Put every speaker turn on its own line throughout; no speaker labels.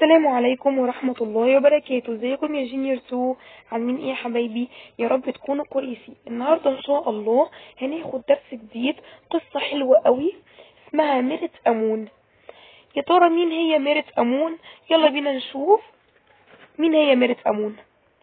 السلام عليكم ورحمة الله وبركاته ازيكم يا جينيور 2 عاملين ايه يا حبايبي يا رب تكونوا كويسين النهاردة ان شاء الله هناخد درس جديد قصة حلوة قوي اسمها ميرت امون يا ترى مين هي ميرت امون يلا بينا نشوف مين هي ميرت امون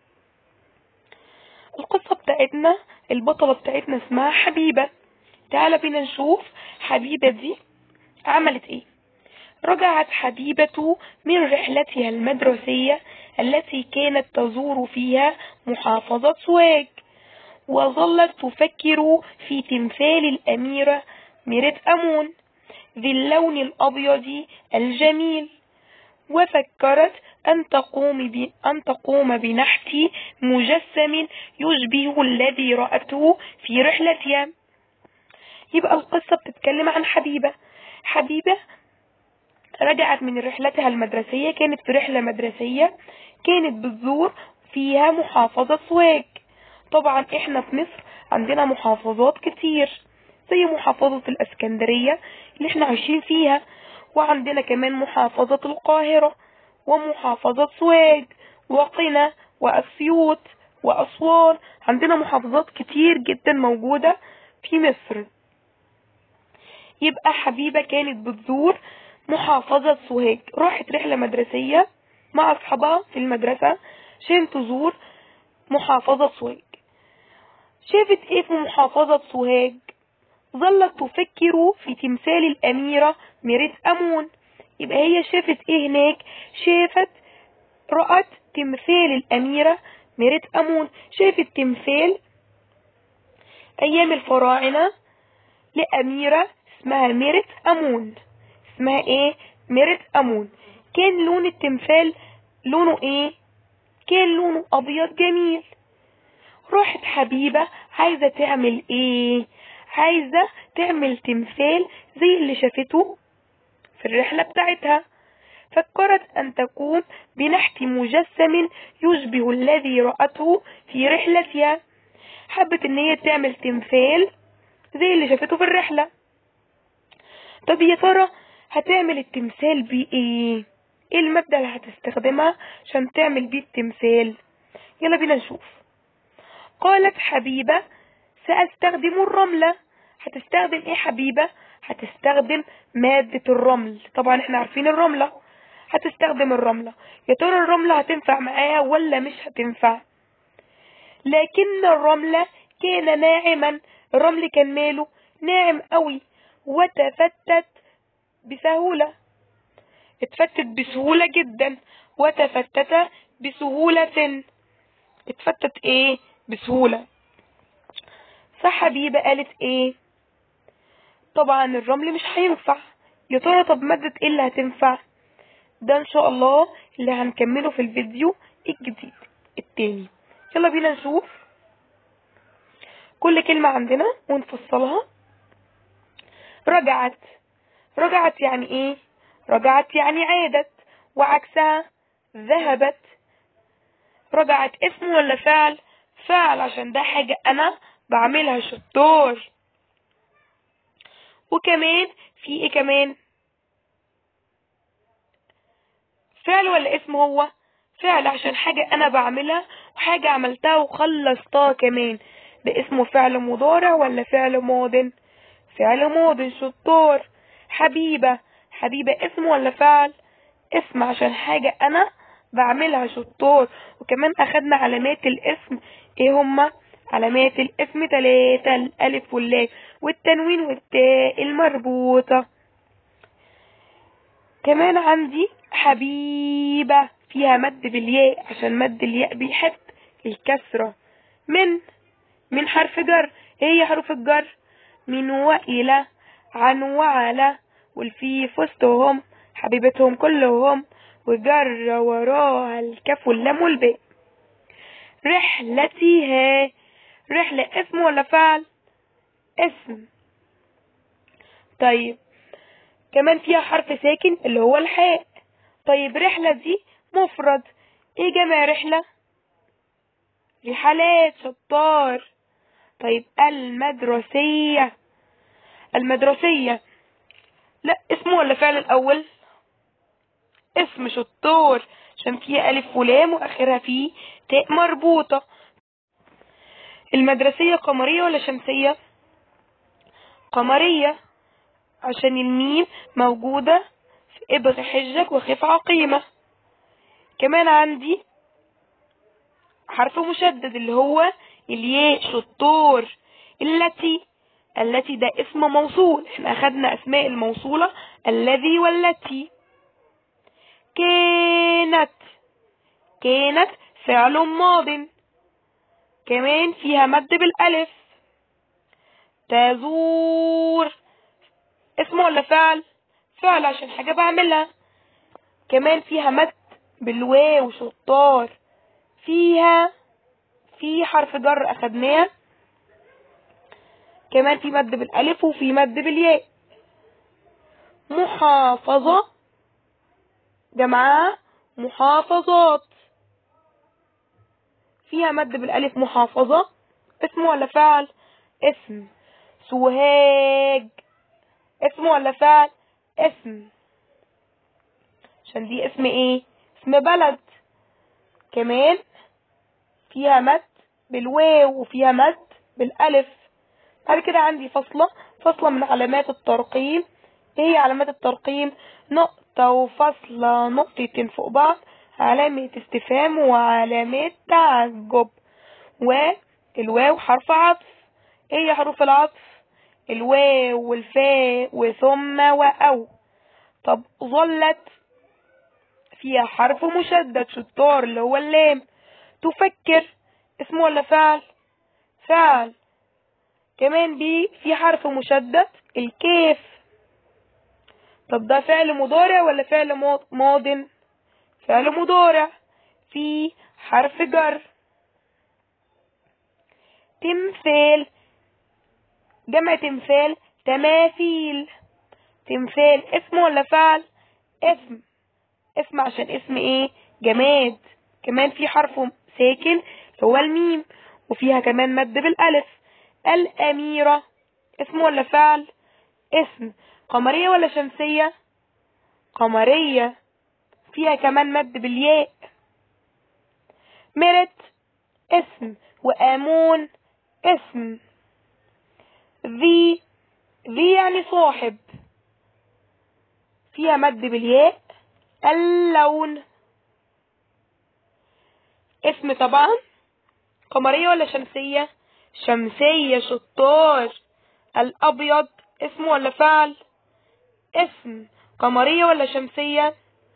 القصة بتاعتنا البطلة بتاعتنا اسمها حبيبة تعالى بينا نشوف حبيبة دي عملت ايه رجعت حبيبة من رحلتها المدرسية التي كانت تزور فيها محافظة سواج وظلت تفكر في تمثال الأميرة ميرت أمون ذي اللون الأبيض الجميل وفكرت أن تقوم ب... أن تقوم بنحت مجسم يشبه الذي رأته في رحلتها يبقى القصة بتتكلم عن حبيبة حبيبة رجعت من رحلتها المدرسية كانت في رحلة مدرسية كانت بتزور فيها محافظة سواج طبعا احنا في مصر عندنا محافظات كتير زي محافظة الاسكندرية اللي احنا عايشين فيها وعندنا كمان محافظة القاهرة ومحافظة سواج وقنا واسيوط واسوان عندنا محافظات كتير جدا موجودة في مصر يبقى حبيبة كانت بتزور محافظة سوهاج راحت رحلة مدرسية مع أصحابها في المدرسة عشان تزور محافظة سوهاج شافت ايه في محافظة سوهاج ظلت تفكر في تمثال الأميرة ميرت أمون يبقى هي شافت ايه هناك شافت رأت تمثال الأميرة ميرت أمون شافت تمثال أيام الفراعنة لأميرة اسمها ميرت أمون اسمها ايه ميرت امون كان لون التمثال لونه ايه كان لونه ابيض جميل راحت حبيبة عايزة تعمل ايه عايزة تعمل تمثال زي اللي شافته في الرحلة بتاعتها فكرت ان تقوم بنحت مجسم يشبه الذي رأته في رحلتها حبت ان هي تعمل تمثال زي اللي شافته في الرحلة طب يا ترى هتعمل التمثال بيه ايه ايه المادة اللي هتستخدمها عشان تعمل بيه التمثال يلا بينا نشوف قالت حبيبة سأستخدم الرملة هتستخدم ايه حبيبة هتستخدم مادة الرمل طبعا احنا عارفين الرملة هتستخدم الرملة يا ترى الرملة هتنفع معاها ولا مش هتنفع لكن الرملة كان ناعما الرمل كان ماله ناعم قوي وتفتت بسهولة اتفتت بسهولة جدا وتفتت بسهولة اتفتت ايه بسهولة فحبيبة قالت ايه طبعا الرمل مش هينفع يا ترى طب مادة ايه اللي هتنفع ده ان شاء الله اللي هنكمله في الفيديو الجديد التاني يلا بينا نشوف كل كلمة عندنا ونفصلها رجعت رجعت يعني ايه رجعت يعني عادت وعكسها ذهبت رجعت اسم ولا فعل فعل عشان ده حاجة انا بعملها شطار وكمان في ايه كمان فعل ولا اسم هو فعل عشان حاجة انا بعملها وحاجة عملتها وخلصتها كمان ده اسمه فعل مضارع ولا فعل ماض فعل ماض شطار حبيبة حبيبة اسم ولا فعل اسم عشان حاجة انا بعملها شطار وكمان اخدنا علامات الاسم ايه هما علامات الاسم تلاتة الالف واللام والتنوين والتاء المربوطة كمان عندي حبيبة فيها مد بالياء عشان مد الياء بيحب الكسرة من من حرف جر ايه هي حروف الجر من وإلى عن وعلى والفي في وسطهم حبيبتهم كلهم وجر وراها الكاف واللام والباء رحلتها رحلة اسم ولا فعل اسم طيب كمان فيها حرف ساكن اللي هو الحاء طيب رحلة دي مفرد ايه جمع رحلة رحلات شطار طيب المدرسية المدرسية لا اسم ولا فعل الأول اسم شطار عشان فيها ألف ولام وآخرها فيه تاء مربوطة المدرسية قمرية ولا شمسية؟ قمرية عشان الميم موجودة في إبغ حجك وخف عقيمة كمان عندي حرف مشدد اللي هو الياء شطور التي التي ده اسم موصول احنا اخدنا اسماء الموصولة الذي والتي كانت كانت فعل ماض كمان فيها مد بالالف تزور اسم ولا فعل فعل عشان حاجة بعملها كمان فيها مد بالواو شطار فيها في حرف جر اخدناه كمان في مد بالالف وفي مد بالياء محافظة جمعها محافظات فيها مد بالالف محافظة اسم ولا فعل اسم سوهاج اسم ولا فعل اسم عشان دي اسم ايه اسم بلد كمان فيها مد بالواو وفيها مد بالالف بعد كده عندي فاصلة فاصلة من علامات الترقيم ايه هي علامات الترقيم نقطة وفاصلة نقطتين فوق بعض علامة استفهام وعلامات تعجب والواو حرف عطف ايه هي حروف العطف الواو والفاء وثم وأو طب ظلت فيها حرف مشدد شطار اللي هو اللام تفكر اسم ولا فعل فعل كمان بي في حرف مشدد الكاف طب ده فعل مضارع ولا فعل ماض فعل مضارع في حرف جر تمثال جمع تمثال تماثيل تمثال اسم ولا فعل اسم اسم عشان اسم ايه جماد كمان في حرف ساكن هو الميم وفيها كمان مد بالالف الاميرة اسم ولا فعل اسم قمرية ولا شمسية قمرية فيها كمان مد بالياء مرت اسم وآمون اسم ذي ذي يعني صاحب فيها مد بالياء اللون اسم طبعا قمرية ولا شمسية شمسية شطار الأبيض اسم ولا فعل اسم قمرية ولا شمسية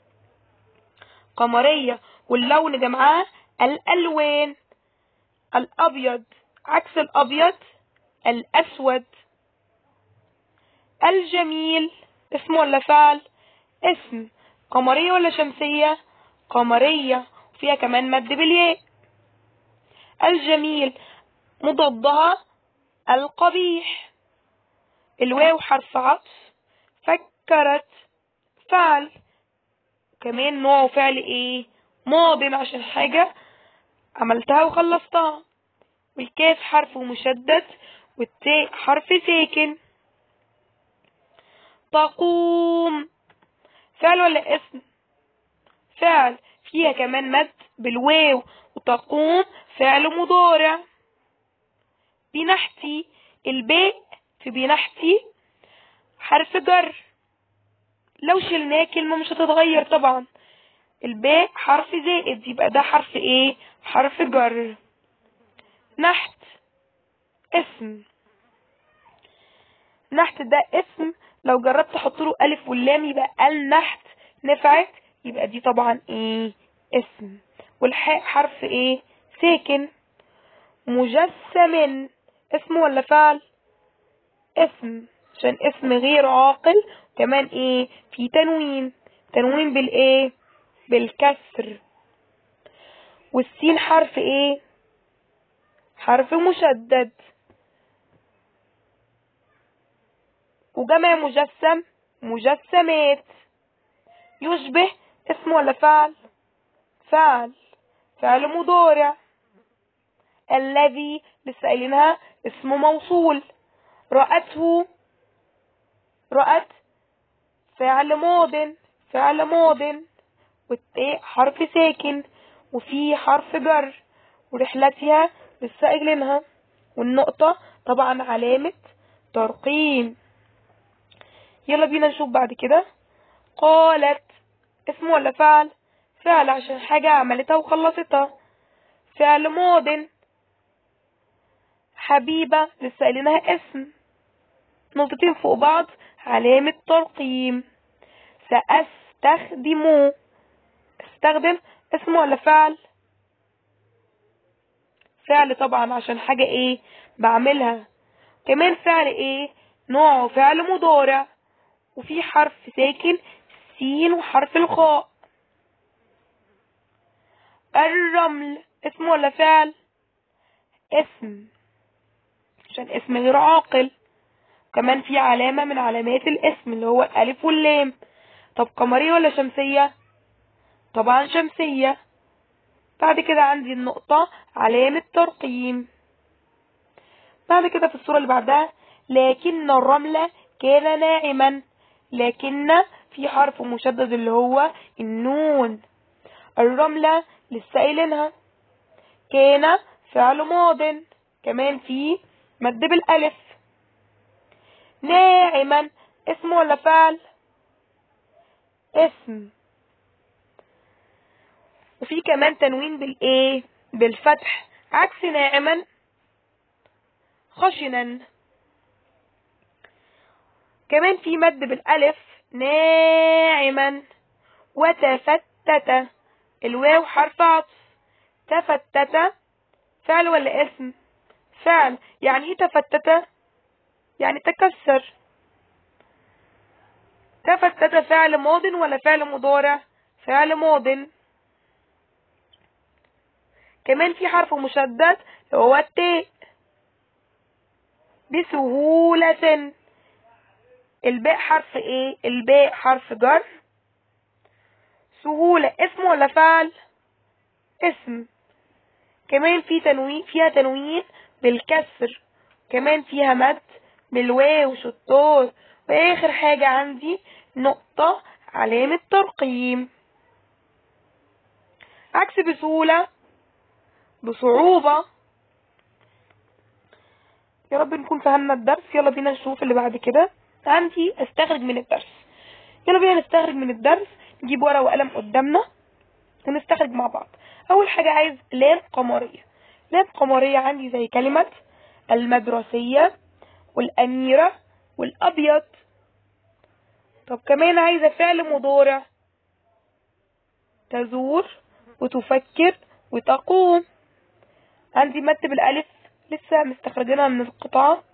قمرية واللون جمعها الألوان الأبيض عكس الأبيض الأسود الجميل اسم ولا فعل اسم قمرية ولا شمسية قمرية فيها كمان مد بالياء الجميل مضادها القبيح الواو حرف عطف فكرت فعل كمان نوع فعل ايه ماض عشان حاجة عملتها وخلصتها والكاف حرف مشدد والتاء حرف ساكن تقوم فعل ولا اسم فعل فيها كمان مد بالواو وتقوم فعل مضارع بنحتي الباء في بنحتي حرف جر لو شلناه كلمة مش هتتغير طبعا الباء حرف زائد يبقى ده حرف ايه حرف جر نحت اسم نحت ده اسم لو جربت تحط له الف واللام يبقى النحت نفعت يبقى دي طبعا ايه اسم والحاء حرف ايه ساكن مجسم اسم ولا فعل اسم عشان اسم غير عاقل كمان ايه في تنوين تنوين بالايه بالكسر والسين حرف ايه حرف مشدد وجمع مجسم مجسمات يشبه اسم ولا فعل فعل فعل مضارع الذي لسه قايلينها اسم موصول رأته رأت فعل ماض فعل ماض والتاء حرف ساكن وفي حرف جر ورحلتها لسه قايلينها والنقطة طبعا علامة ترقيم يلا بينا نشوف بعد كده قالت اسم ولا فعل فعل عشان حاجة عملتها وخلصتها فعل ماض حبيبة لسه قايلينها اسم نقطتين فوق بعض علامة ترقيم سأستخدمه استخدم اسم ولا فعل فعل طبعا عشان حاجة ايه بعملها كمان فعل ايه نوعه فعل مضارع وفي حرف ساكن سين وحرف الخاء الرمل اسم ولا فعل اسم عشان اسم غير عاقل كمان في علامة من علامات الاسم اللي هو الألف واللام طب قمرية ولا شمسية طبعا شمسية بعد كده عندي النقطة علامة ترقيم بعد كده في الصورة اللي بعدها لكن الرمل كان ناعما لكن في حرف مشدد اللي هو النون الرملة لسه قايلينها كان فعل ماض كمان في مد بالألف ناعما اسم ولا فعل اسم وفي كمان تنوين بالايه بالفتح عكس ناعما خشنا كمان في مد بالالف ناعما وتفتت الواو حرف عطف تفتت فعل ولا اسم فعل يعني ايه تفتت يعني تكسر تفتت فعل ماض ولا فعل مضارع فعل ماض كمان في حرف مشدد هو التاء بسهولة الباء حرف ايه الباء حرف جر سهولة اسم ولا فعل اسم كمان في تنوين فيها تنوين بالكسر كمان فيها مد بالواو شطار واخر حاجة عندي نقطة علامة ترقيم عكس بسهولة بصعوبة يا رب نكون فهمنا الدرس يلا بينا نشوف اللي بعد كده عندي استخرج من الدرس يلا بينا نستخرج من الدرس نجيب ورقة وقلم قدامنا ونستخرج مع بعض اول حاجة عايز لام قمرية لام قمرية عندي زي كلمة المدرسية والأميرة والأبيض طب كمان عايزة فعل مضارع تزور وتفكر وتقوم عندي مد بالألف لسه مستخرجينها من القطعة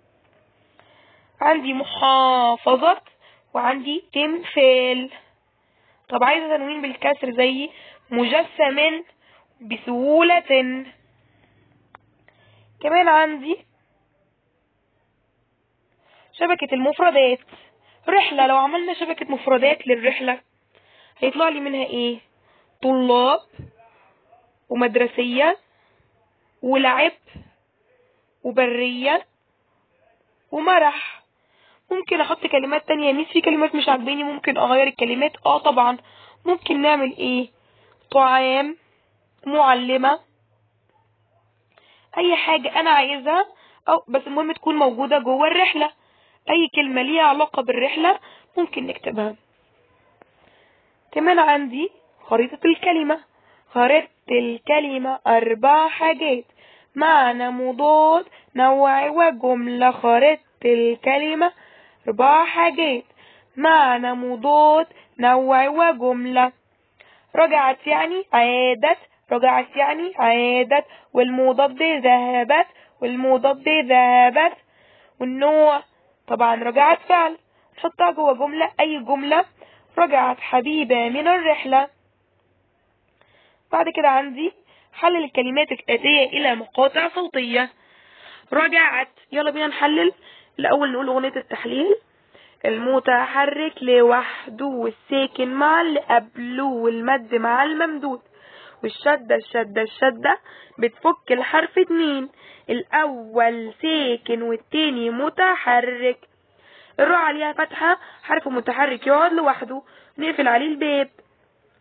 عندي محافظة وعندي تمثال طب عايزة تنوين بالكسر زي مجسم بسهولة كمان عندي شبكة المفردات رحلة لو عملنا شبكة مفردات للرحلة هيطلع لي منها ايه طلاب ومدرسية ولعب وبرية ومرح ممكن احط كلمات تانية ميس في كلمات مش عاجباني ممكن اغير الكلمات اه طبعا ممكن نعمل ايه طعام معلمة اي حاجة انا عايزها او بس المهم تكون موجودة جوه الرحلة اي كلمة ليها علاقة بالرحلة ممكن نكتبها كمان عندي خريطة الكلمة خريطة الكلمة اربع حاجات معنى مضاد نوع وجملة خريطة الكلمة اربع حاجات معنى مضاد نوع وجملة رجعت يعني عادت رجعت يعني عادت والمضاد ذهبت والمضاد ذهبت والنوع طبعا رجعت فعل نحطها جوه جملة أي جملة رجعت حبيبة من الرحلة بعد كده عندي حلل الكلمات الآتية إلى مقاطع صوتية رجعت يلا بينا نحلل الأول نقول أغنية التحليل المتحرك لوحده والساكن مع اللي قبله والمد مع الممدود والشدة الشدة الشدة بتفك الحرف اتنين الأول ساكن والتاني متحرك الراء عليها فتحة حرف متحرك يقعد لوحده نقفل عليه الباب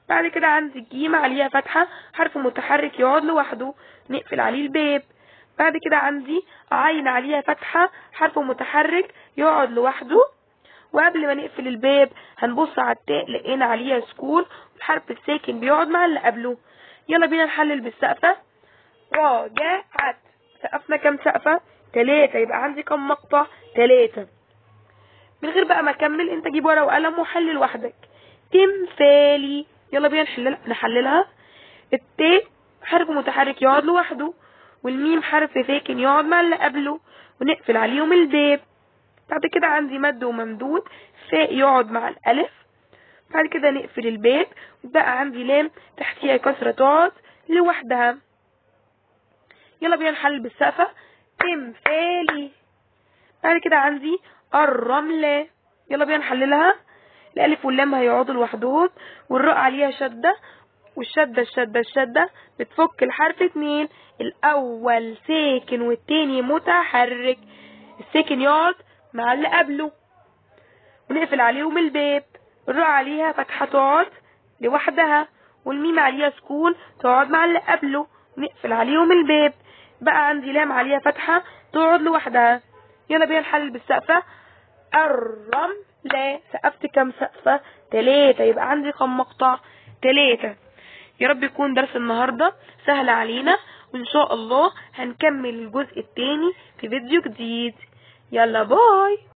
بعد كده عندي الجيم عليها فتحة حرف متحرك يقعد لوحده نقفل عليه الباب بعد كده عندي عين عليها فتحة حرف متحرك يقعد لوحده وقبل ما نقفل الباب هنبص على التاء لقينا عليها سكون الحرف الساكن بيقعد مع اللي قبله يلا بينا نحلل بالسقفة راجعت سقفنا كام سقفة تلاتة يبقى عندي كام مقطع تلاتة من غير بقى ما اكمل انت جيب ورقة وقلم وحل لوحدك تمثالي يلا بينا نحلل نحللها التاء حرف متحرك يقعد لوحده والميم حرف ساكن يقعد مع اللي قبله ونقفل عليهم الباب بعد كده عندي مد وممدود فاء يقعد مع الألف بعد كده نقفل الباب بقى عندي لام تحتيها كسرة تقعد لوحدها يلا بينا نحل بالسقفة تمثالي بعد كده عندي الرملة يلا بينا نحللها الألف واللام هيقعدوا لوحدهم والراء عليها شدة والشدة الشدة الشدة بتفك الحرف اتنين الأول ساكن والتاني متحرك الساكن يقعد مع اللي قبله ونقفل عليهم الباب الراء عليها فتحة تقعد لوحدها والميم عليها سكون تقعد مع اللي قبله ونقفل عليهم الباب بقى عندي لام عليها فتحة تقعد لوحدها يلا بينا نحلل بالسقفة الرملة سقفت كام سقفة تلاتة يبقى عندي كام مقطع تلاتة يا رب يكون درس النهاردة سهل علينا وإن شاء الله هنكمل الجزء التاني في فيديو جديد يلا باي